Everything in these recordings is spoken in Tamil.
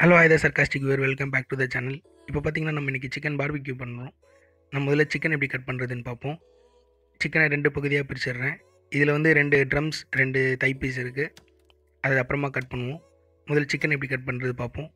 ஹலோ ஐதா சர்காஸ்டிக் வேர் welcome back to the channel இப்போ பார்த்தீங்கன்னா நம்ம இன்றைக்கி சிக்கன் பார்பிக்யூ பண்ணுறோம் நம்ம முதல்ல சிக்கன் எப்படி கட் பண்ணுறதுன்னு பார்ப்போம் சிக்கனை ரெண்டு பகுதியாக பிரிச்சிடுறேன் இதில் வந்து ரெண்டு ட்ரம்ஸ் ரெண்டு தை பீஸ் இருக்குது அது அப்புறமா கட் பண்ணுவோம் முதல்ல சிக்கன் எப்படி கட் பண்ணுறது பார்ப்போம்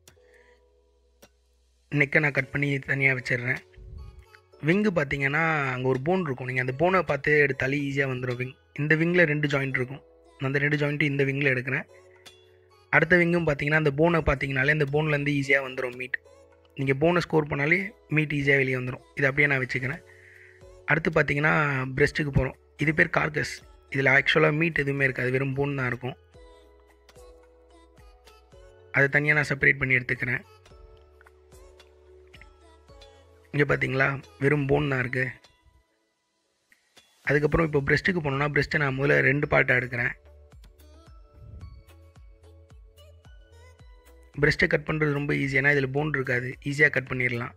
நெக்கை நான் கட் பண்ணி தனியாக வச்சிடுறேன் விங்கு பார்த்தீங்கன்னா அங்கே ஒரு போன் இருக்கும் நீங்கள் அந்த போனை பார்த்து எடுத்தாலே ஈஸியாக வந்துடும் விங் இந்த விங்கில் ரெண்டு ஜாயிண்ட் இருக்கும் நான் அந்த ரெண்டு ஜாயிண்ட்டும் இந்த விங்கில் எடுக்கிறேன் அடுத்த விங்கும் பார்த்தீங்கன்னா அந்த போனை பார்த்தீங்கனாலே அந்த போன்லேருந்து ஈஸியாக வந்துடும் மீட் நீங்கள் போனை ஸ்கோர் பண்ணாலே மீட் ஈஸியாக வெளியே வந்துடும் இது அப்படியே நான் வச்சுக்கிறேன் அடுத்து பார்த்தீங்கன்னா பிரெஸ்ட்டுக்கு போகிறோம் இது பேர் கார்கஸ் இதில் ஆக்சுவலாக மீட் எதுவுமே இருக்காது வெறும் போன் தான் இருக்கும் அதை தனியாக நான் செப்பரேட் பண்ணி எடுத்துக்கிறேன் இங்கே பார்த்தீங்களா வெறும் போன் தான் இருக்குது அதுக்கப்புறம் இப்போ பிரெஸ்ட்டுக்கு போனோம்னா பிரெஸ்ட்டை நான் முதல்ல ரெண்டு பார்ட்டாக எடுக்கிறேன் பிரெஸ்ட்டை கட் பண்ணுறது ரொம்ப ஈஸி ஏன்னா இதில் போன் இருக்காது ஈஸியாக கட் பண்ணிடலாம்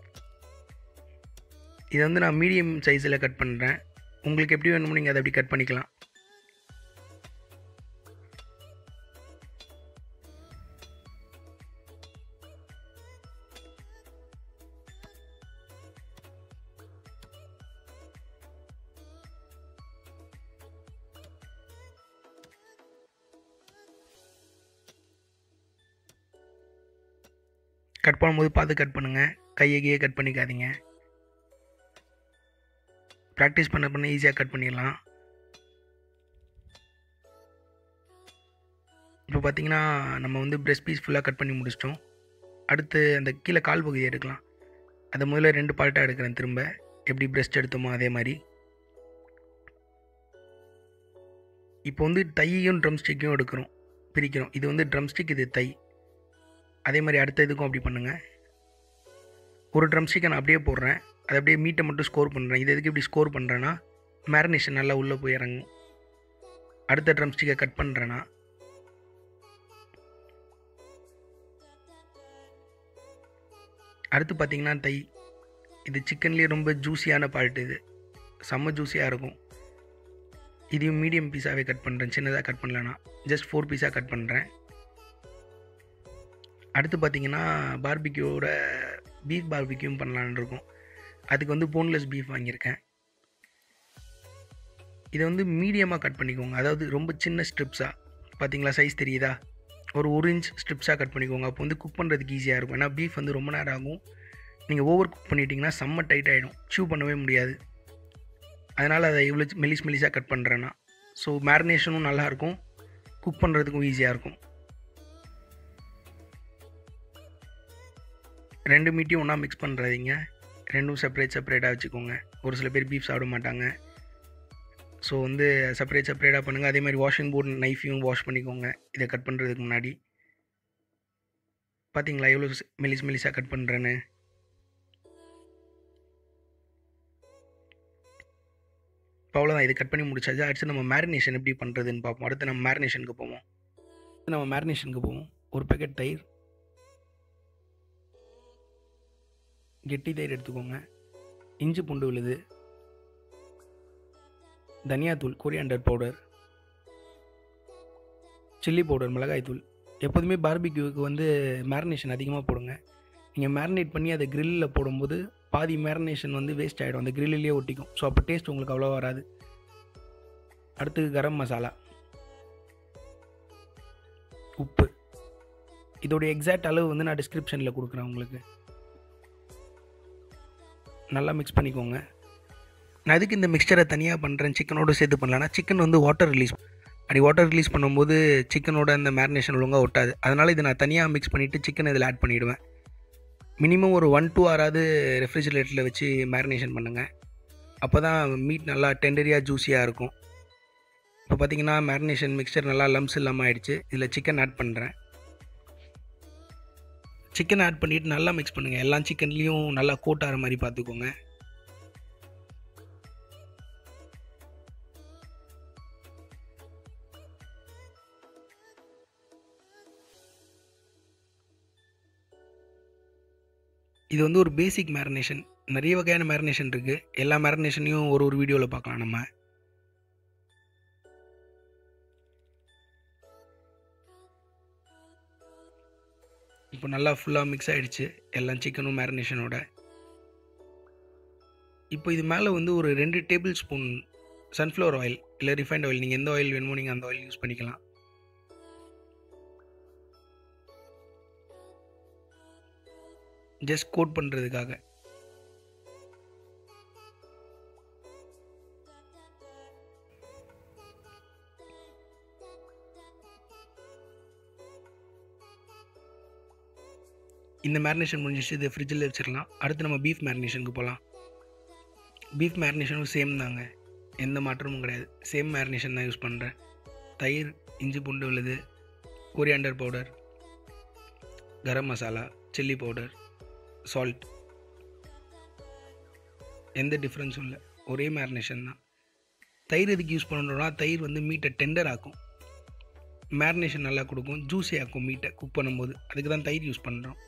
இதை வந்து நான் மீடியம் சைஸில் கட் பண்ணுறேன் உங்களுக்கு எப்படி வேணுமோ நீங்கள் அதை அப்படி கட் பண்ணிக்கலாம் கட் பண்ணும்போது பார்த்து கட் பண்ணுங்கள் கையை கையை கட் பண்ணிக்காதீங்க ப்ராக்டிஸ் பண்ண பண்ண ஈஸியாக கட் பண்ணிடலாம் இப்போ பார்த்தீங்கன்னா நம்ம வந்து பிரெஸ்ட் பீஸ் ஃபுல்லாக கட் பண்ணி முடிச்சிட்டோம் அடுத்து அந்த கீழே கால் பகுதி எடுக்கலாம் அதை முதல்ல ரெண்டு பார்ட்டாக எடுக்கிறேன் திரும்ப எப்படி பிரெஸ்ட் எடுத்தோமோ அதே மாதிரி இப்போ வந்து தையும் ட்ரம் ஸ்டிக்கையும் எடுக்கிறோம் பிரிக்கிறோம் இது வந்து ட்ரம் ஸ்டிக் இது தை அதே மாதிரி அடுத்த இதுக்கும் அப்படி பண்ணுங்கள் ஒரு ட்ரம் ஸ்டிக்கை நான் அப்படியே போடுறேன் அதை அப்படியே மீட்டை மட்டும் ஸ்கோர் பண்ணுறேன் இது எதுக்கு இப்படி ஸ்கோர் பண்ணுறேன்னா மேரினேஷன் நல்லா உள்ளே போய் இறங்கும் அடுத்த ட்ரம் ஸ்டிக்கை கட் பண்ணுறேன்னா அடுத்து பார்த்தீங்கன்னா தை இது சிக்கன்லேயே ரொம்ப ஜூஸியான பார்ட் இது செம்ம ஜூஸியாக இருக்கும் இதையும் மீடியம் பீஸாகவே கட் பண்ணுறேன் சின்னதாக கட் பண்ணலன்னா ஜஸ்ட் ஃபோர் பீஸாக கட் பண்ணுறேன் அடுத்து பார்த்தீங்கன்னா பார்பிக்யூவோட பீஃப் பார்பிக்யூம் பண்ணலான்னு இருக்கும் அதுக்கு வந்து போன்லெஸ் பீஃப் வாங்கியிருக்கேன் இதை வந்து மீடியமாக கட் பண்ணிக்கோங்க அதாவது ரொம்ப சின்ன ஸ்ட்ரிப்ஸாக பார்த்தீங்களா சைஸ் தெரியுதா ஒரு ஒரு இன்ச் ஸ்ட்ரிப்ஸாக கட் பண்ணிக்கோங்க அப்போ வந்து குக் பண்ணுறதுக்கு ஈஸியாக இருக்கும் ஏன்னா பீஃப் வந்து ரொம்ப நேரம் ஆகும் நீங்கள் ஓவர் குக் பண்ணிட்டீங்கன்னா செம்ம டைட் ஆகிடும் சூ பண்ணவே முடியாது அதனால் அதை இவ்வளோ மெலிஸ் மெலிஸாக கட் பண்ணுறேன்னா ஸோ மேரினேஷனும் நல்லாயிருக்கும் குக் பண்ணுறதுக்கும் ஈஸியாக இருக்கும் ரெண்டு மீட்டையும் ஒன்றா மிக்ஸ் பண்ணுறாதீங்க ரெண்டும் செப்பரேட் செப்பரேட்டாக வச்சுக்கோங்க ஒரு சில பேர் பீஃப் சாப்பிட மாட்டாங்க ஸோ வந்து செப்பரேட் செப்பரேட்டாக பண்ணுங்கள் அதே மாதிரி வாஷிங் போர்டு நைஃபையும் வாஷ் பண்ணிக்கோங்க இதை கட் பண்ணுறதுக்கு முன்னாடி பார்த்தீங்களா எவ்வளோ மெலிஸ் மெலிஸாக கட் பண்ணுறேன்னு இப்போ அவ்வளோதான் இது கட் பண்ணி முடிச்சாச்சு அடுத்து நம்ம மேரினேஷன் எப்படி பண்ணுறதுன்னு பார்ப்போம் அடுத்து நம்ம மேரினேஷனுக்கு போவோம் நம்ம மேரினேஷனுக்கு போவோம் ஒரு பேக்கெட் தயிர் கெட்டி தயிர் எடுத்துக்கோங்க இஞ்சி பூண்டு விழுது தனியாத்தூள் கொரியாண்டர் பவுடர் சில்லி பவுடர் மிளகாய்த்தூள் எப்போதுமே பார்பிக்யூவுக்கு வந்து மேரினேஷன் அதிகமாக போடுங்க நீங்கள் மேரினேட் பண்ணி அதை க்ரில்லில் போடும்போது பாதி மேரினேஷன் வந்து வேஸ்ட் ஆகிடும் அந்த க்ரில்லிலே ஒட்டிக்கும் ஸோ அப்போ டேஸ்ட் உங்களுக்கு அவ்வளோ வராது அடுத்து கரம் மசாலா உப்பு இதோடைய எக்ஸாக்ட் அளவு வந்து நான் டிஸ்கிரிப்ஷனில் கொடுக்குறேன் உங்களுக்கு நல்லா மிக்ஸ் பண்ணிக்கோங்க நான் எதுக்கு இந்த மிக்சரை தனியாக பண்ணுறேன் சிக்கனோடு சேர்த்து பண்ணலன்னா சிக்கன் வந்து வாட்டர் ரிலீஸ் அப்படி வாட்டர் ரிலீஸ் பண்ணும்போது சிக்கனோட அந்த மேரினேஷன் ஒழுங்காக ஒட்டாது அதனால் இதை நான் தனியாக மிக்ஸ் பண்ணிவிட்டு சிக்கன் இதில் ஆட் பண்ணிவிடுவேன் மினிமம் ஒரு ஒன் டூ ஹவராது ரெஃப்ரிஜிரேட்டரில் வச்சு மேரினேஷன் பண்ணுங்கள் அப்போ தான் மீட் நல்லா டெண்டரியாக ஜூஸியாக இருக்கும் இப்போ பார்த்தீங்கன்னா மேரினேஷன் மிக்சர் நல்லா லம்ஸ் இல்லாமல் ஆயிடுச்சு இதில் சிக்கன் ஆட் பண்ணுறேன் சிக்கன் ஆட் பண்ணிவிட்டு நல்லா மிக்ஸ் பண்ணுங்கள் எல்லா சிக்கன்லேயும் நல்லா கோட் ஆகிற மாதிரி பார்த்துக்கோங்க இது வந்து ஒரு பேசிக் மேரினேஷன் நிறைய வகையான மேரினேஷன் இருக்குது எல்லா மேரினேஷனையும் ஒரு ஒரு வீடியோவில் பார்க்கலாம் நம்ம இப்போ நல்லா ஃபுல்லாக மிக்ஸ் ஆகிடுச்சு எல்லாம் சிக்கனும் மேரினேஷனோட இப்போ இது மேலே வந்து ஒரு ரெண்டு டேபிள் ஸ்பூன் சன்ஃப்ளவர் ஆயில் இல்லை ரிஃபைண்ட் ஆயில் நீங்கள் எந்த ஆயில் வேணுமோ நீங்கள் அந்த ஆயில் யூஸ் பண்ணிக்கலாம் ஜஸ்ட் கோட் பண்ணுறதுக்காக இந்த மேரினேஷன் முடிஞ்சிச்சு இதை ஃப்ரிட்ஜில் வச்சிடலாம் அடுத்து நம்ம பீஃப் மேரினேஷனுக்கு போகலாம் பீஃப் மேரினேஷனும் சேம் தாங்க எந்த மாற்றமும் கிடையாது சேம் மேரினேஷன் தான் யூஸ் பண்ணுறேன் தயிர் இஞ்சி பூண்டு விழுது coriander powder garam masala chilli powder salt எந்த டிஃப்ரென்ஸும் இல்லை ஒரே மேரினேஷன் தான் தயிர் எதுக்கு யூஸ் பண்ணுறோன்னா தயிர் வந்து மீட்டை டெண்டர் ஆக்கும் மேரினேஷன் நல்லா கொடுக்கும் ஜூஸி ஆக்கும் மீட்டை குக் பண்ணும்போது அதுக்கு தான் தயிர் யூஸ் பண்ணுறோம்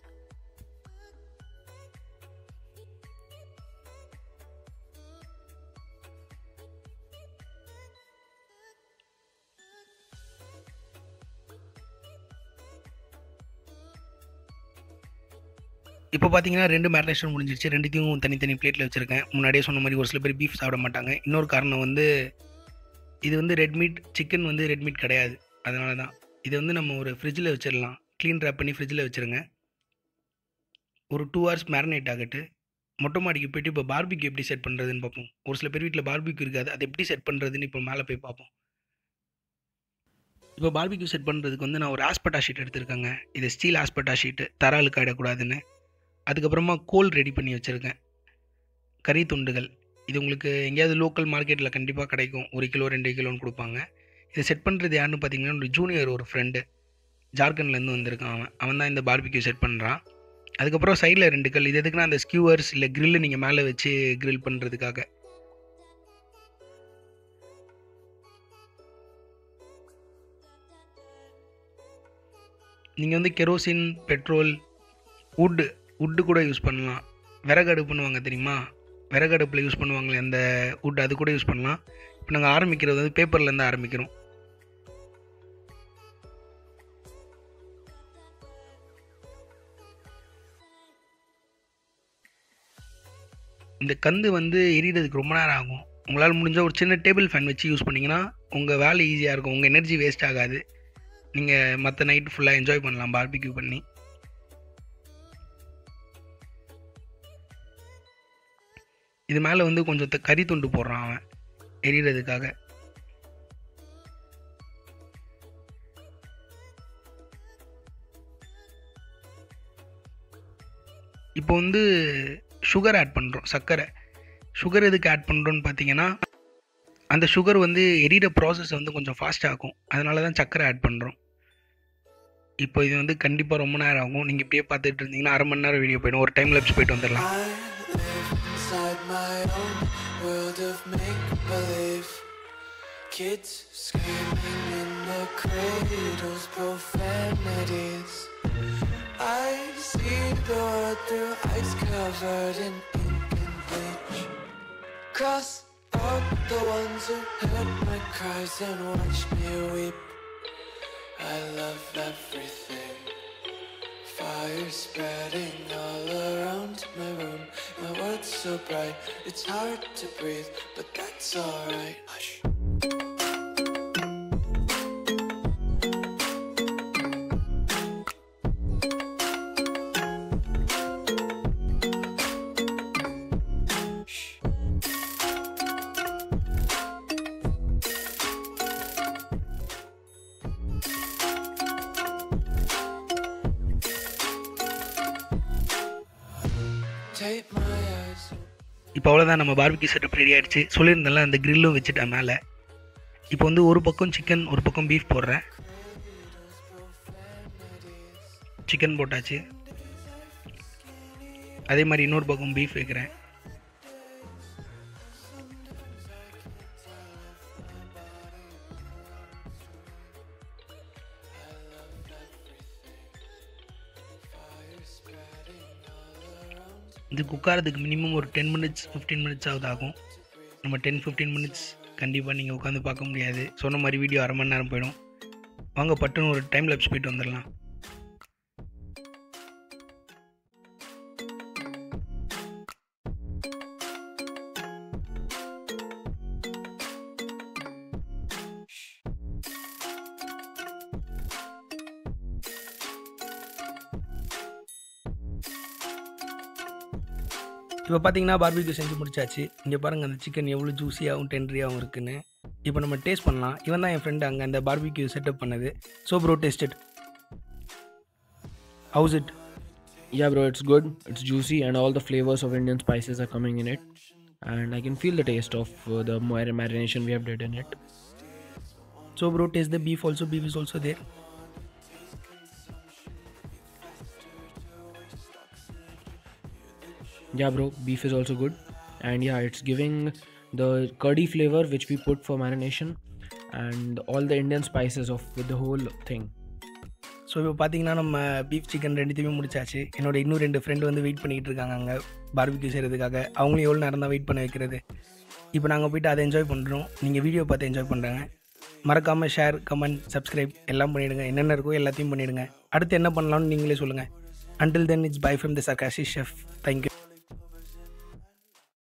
இப்போ பார்த்தீங்கன்னா ரெண்டு மேரினேஷன் முடிஞ்சிருச்சு ரெண்டுத்தையும் தனித்தனி பிளேட்டில் வச்சுருக்கேன் முன்னாடியே சொன்ன மாதிரி ஒரு சில பேர் பீஃப் சாப்பிட மாட்டாங்க இன்னொரு காரணம் வந்து இது வந்து ரெட் மீட் சிக்கன் வந்து ரெட் மீட் கிடையாது அதனால தான் இதை வந்து நம்ம ஒரு ஃப்ரிட்ஜில் வச்சிடலாம் க்ளீன் ரேப் பண்ணி ஃப்ரிட்ஜில் வச்சுருங்க ஒரு டூ ஹவர்ஸ் மேரினேட் ஆகட்டு மொட்டை மாடிக்கு போயிட்டு இப்போ பார்பிக்யூ எப்படி செட் பண்ணுறதுன்னு பார்ப்போம் ஒரு சில பேர் வீட்டில் பார்பிக்யூ இருக்காது அது எப்படி செட் பண்ணுறதுன்னு இப்போ மேலே போய் பார்ப்போம் இப்போ பார்பிக்யூ செட் பண்ணுறதுக்கு வந்து நான் ஒரு ஆஸ்பட்டா ஷீட் எடுத்திருக்கேங்க இது ஸ்டீல் ஆஸ்பட்டா ஷீட்டு தராளுக்கு ஆயிடக்கூடாதுன்னு அதுக்கப்புறமா கோல் ரெடி பண்ணி வச்சுருக்கேன் கறி துண்டுகள் இது உங்களுக்கு எங்கேயாவது லோக்கல் மார்க்கெட்டில் கண்டிப்பாக கிடைக்கும் ஒரு கிலோ ரெண்டு கிலோன்னு கொடுப்பாங்க இதை செட் பண்ணுறது யாருன்னு பார்த்தீங்கன்னா ஒரு ஜூனியர் ஒரு ஃப்ரெண்டு ஜார்க்கண்ட்லேருந்து வந்திருக்கான் அவன் அவன் தான் இந்த பார்பிக்யூ செட் பண்ணுறான் அதுக்கப்புறம் சைடில் ரெண்டு கல் இது எதுக்குன்னா அந்த ஸ்கியூவர்ஸ் இல்லை க்ரில்லு நீங்கள் மேலே வச்சு க்ரில் பண்ணுறதுக்காக நீங்கள் வந்து கெரோசின் பெட்ரோல் வுட்டு வுட்டு கூட யூஸ் பண்ணலாம் விறகு அடுப்புன்னுவாங்க தெரியுமா விறகு அடுப்பில் யூஸ் பண்ணுவாங்களே அந்த வுட் அது கூட யூஸ் பண்ணலாம் இப்போ நாங்கள் ஆரம்பிக்கிறது வந்து பேப்பர்லேருந்து ஆரம்பிக்கிறோம் இந்த கந்து வந்து எரியறதுக்கு ரொம்ப நேரம் ஆகும் உங்களால் முடிஞ்ச ஒரு சின்ன டேபிள் ஃபேன் வச்சு யூஸ் பண்ணிங்கன்னா உங்கள் வேலை ஈஸியாக இருக்கும் உங்கள் எனர்ஜி வேஸ்ட் ஆகாது நீங்கள் மற்ற நைட்டு ஃபுல்லாக என்ஜாய் பண்ணலாம் பார்பிக்யூ பண்ணி இது மேலே வந்து கொஞ்சம் த- கறி துண்டு போடுறான் அவன் எரியறதுக்காக இப்போ வந்து சுகர் ஆட் பண்ணுறோம் சர்க்கரை சுகர் எதுக்கு ஆட் பண்ணுறோன்னு பார்த்தீங்கன்னா அந்த சுகர் வந்து எரியிற ப்ராசஸ் வந்து கொஞ்சம் ஃபாஸ்ட் ஆகும் அதனால தான் சர்க்கரை ஆட் பண்ணுறோம் இப்போ இது வந்து கண்டிப்பாக ரொம்ப நேரம் ஆகும் நீங்கள் இப்படியே பார்த்துட்டு இருந்தீங்கன்னா அரை மணி நேரம் வீடியோ போயிடும் ஒரு டைம் லெப்ஸ் போயிட்டு வந்துடலாம் I live inside my own world of make believe. Kids screaming in the cradles, profanities. I see the world through ice covered in ink and bleach. Cross out the ones who heard my cries and watched me weep. I love everything. Fire spreading all around my room. My world's so bright, it's hard to breathe, but that's alright. Hush. Shh. Take my eyes. இப்போ அவ்வளோதான் நம்ம பார்பிக்யூ செட்டப் ரெடி ஆயிடுச்சு சொல்லியிருந்தேன்ல அந்த கிரில்லும் வச்சுட்டேன் மேலே இப்போ வந்து ஒரு பக்கம் சிக்கன் ஒரு பக்கம் பீஃப் போடுறேன் சிக்கன் போட்டாச்சு அதே மாதிரி இன்னொரு பக்கம் பீஃப் வைக்கிறேன் இது குக்காரதுக்கு மினிமம் ஒரு டென் மினிட்ஸ் ஃபிஃப்டீன் மினிட்ஸ் ஆகுது ஆகும் நம்ம டென் ஃபிஃப்டீன் மினிட்ஸ் கண்டிப்பாக நீங்கள் உட்காந்து பார்க்க முடியாது சொன்ன மாதிரி வீடியோ அரை மணி நேரம் போயிடும் வாங்க பட்டுன்னு ஒரு டைம் லேப்ஸ் போயிட்டு வந்துடலாம் இப்போ பார்த்தீங்கன்னா பார்பிக்யூ செஞ்சு முடிச்சாச்சு இங்கே பாருங்கள் அந்த சிக்கன் எவ்வளோ ஜூஸியாகவும் டென்ட்ரியாகவும் இருக்குன்னு இப்போ நம்ம டேஸ்ட் பண்ணலாம் இவன் தான் என் ஃப்ரெண்டு அங்கே அந்த பார்பிக்யூ செட்டப் பண்ணது so bro tasted how's it Yeah, bro, it's good. It's juicy, and all the flavors of Indian spices are coming in it. And I can feel the taste of uh, the mar- marination we have did in it. So bro taste the beef also beef is also there Yeah, bro, beef is also good, and yeah, it's giving the curdy flavor which we put for marination, and all the Indian spices of with the whole thing. So இப்போ பார்த்தீங்கன்னா நம்ம பீஃப் சிக்கன் ரெண்டுத்தையுமே முடிச்சாச்சு என்னோட இன்னும் ரெண்டு ஃப்ரெண்டு வந்து வெயிட் பண்ணிகிட்டு இருக்காங்க அங்கே பார்பிக்யூ செய்கிறதுக்காக அவங்களும் எவ்வளோ நேரம் தான் வெயிட் பண்ண வைக்கிறது இப்போ நாங்கள் போயிட்டு அதை என்ஜாய் பண்ணுறோம் நீங்கள் வீடியோ பார்த்து என்ஜாய் பண்ணுறாங்க மறக்காமல் ஷேர் கமெண்ட் சப்ஸ்கிரைப் எல்லாம் பண்ணிவிடுங்க என்னென்ன இருக்கோ எல்லாத்தையும் பண்ணிவிடுங்க அடுத்து என்ன பண்ணலாம்னு நீங்களே சொல்லுங்கள் until then it's bye from the sarcastic chef thank you